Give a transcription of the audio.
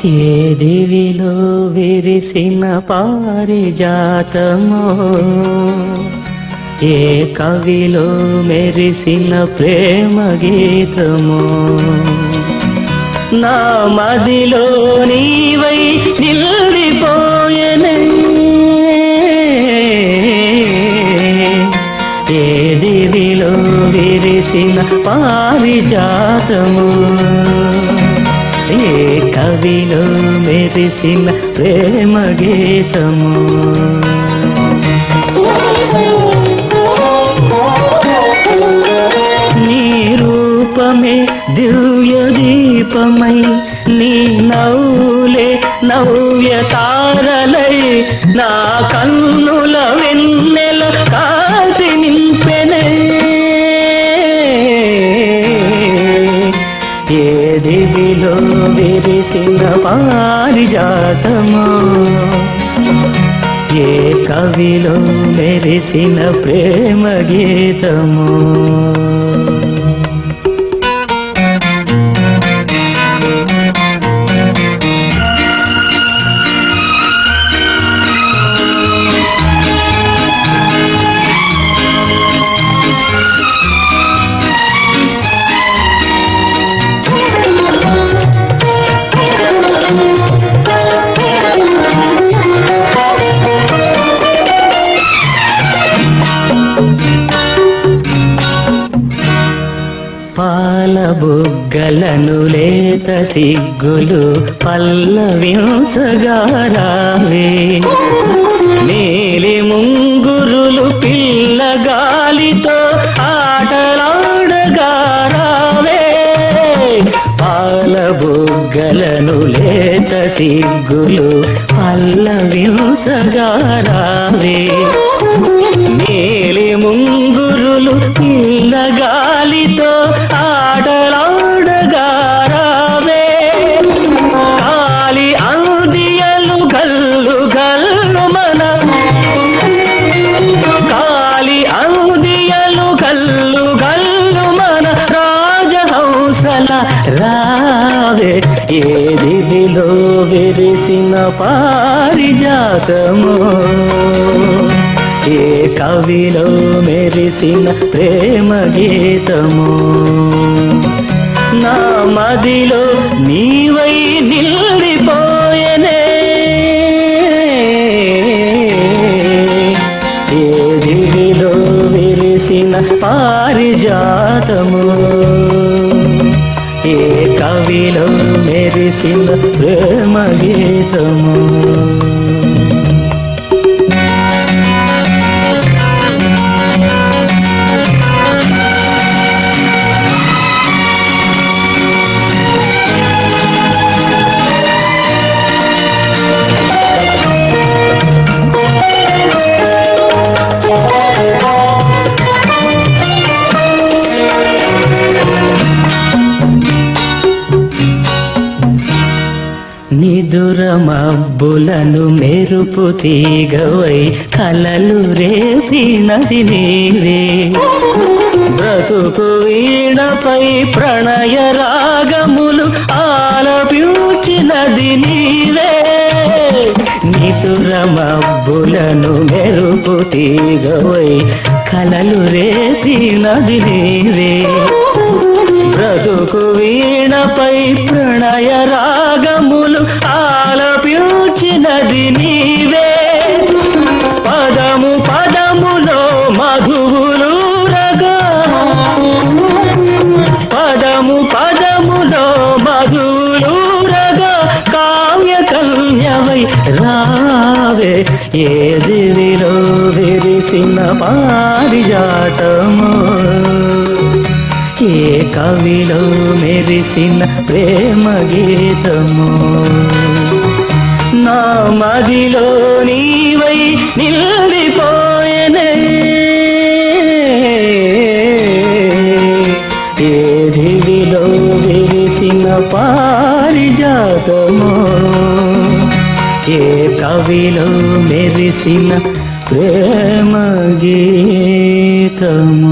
ఏ దివిలో విరిసిన పారిజాతమో ఏ కవిలో మెరిసిన ప్రేమ గీతమో నా మదిలో నీవై నిల్లిపోయనే ఏ దివిలో విరిసిన పారిజాతము ఏ కవిలో మెరిసిన ప్రేమ గీతము నీ రూపమే దివ్య దీపమై నీ నవ్వులే నవ్య తారలై నా కన్నుల వెన్నెల కాంతి నింపెనే ఏ దివిలో విరిసిన పారిజాతమో ఏ కవిలో మెరిసిన ప్రేమ గీతము పాల బుగ్గలను లేత సిగ్గులు పల్లవించగారావే నీలి ముంగురులు పిల్లగాలితో ఆటలాడగారావే పాల బుగ్గలను లేత సిగ్గులు పల్లవించగారావే నీలి ముంగురులు పిల్లగాలితో ఆటలాడగారావే కాలి అందియలు గల్లు గల్లు మన కాలి అందియలు గల్లు గల్లు మన రాజహంసల రావే ఏ దివిలో విరిసిన పారిజాతము ఏ కవిలో మెరిసిన ప్రేమ గీతము నా మదిలో నీవై నిల్లిపోయనే ఏ దివిలో విరిసిన పారిజాతము ఏ కవిలో మెరిసిన ప్రేమ గీతము నిదుర మబ్బులను మెరుపు తీగవై కలలు రేపినది నీవే బ్రతుకు వీణపై ప్రణయ రాగములు ఆలపించినది నీవే నిదుర మబ్బులను మెరుపు తీగవై కలలు రేపినది నీవే బ్రతుకు వీణపై ప్రణయ రాగములు ఆలపించినది నీవే పదము పదములో మధువులు రగా పదము పదములో మధువులు రగా కావ్య కన్యవై రావే ఏ దివిలో విరిసిన పారిజాటము ఏ కవిలో మెరిసిన ప్రేమ గీతము నా మదిలో నీవై నిల్లిపోయనే ఏ దివిలో విరిసిన పారిజాతము ఏ కవిలో మెరిసిన ప్రేమ గీతము